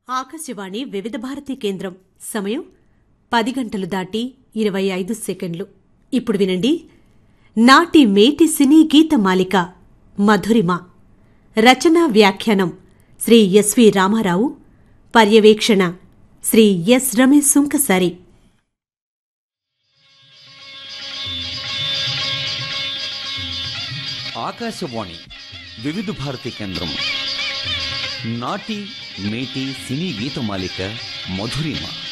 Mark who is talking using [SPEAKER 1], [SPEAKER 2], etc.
[SPEAKER 1] ఆకాశవాణి వివిధ భారతి కేంద్రం సమయం పది గంటలు దాటి ఇరవై ఐదు సెకండ్లు ఇప్పుడు వినండి నాటి మేటి సినీ గీత మాలిక మధురిమ రచనా వ్యాఖ్యానం శ్రీ ఎస్వి రామారావు పర్యవేక్షణ శ్రీ ఎస్ రమేష్ సుంకసారి
[SPEAKER 2] ఆకాశవాణి వివిధ భారతి కేంద్రం నాటి మేటి సినీ గీతమాలిక మధురిమ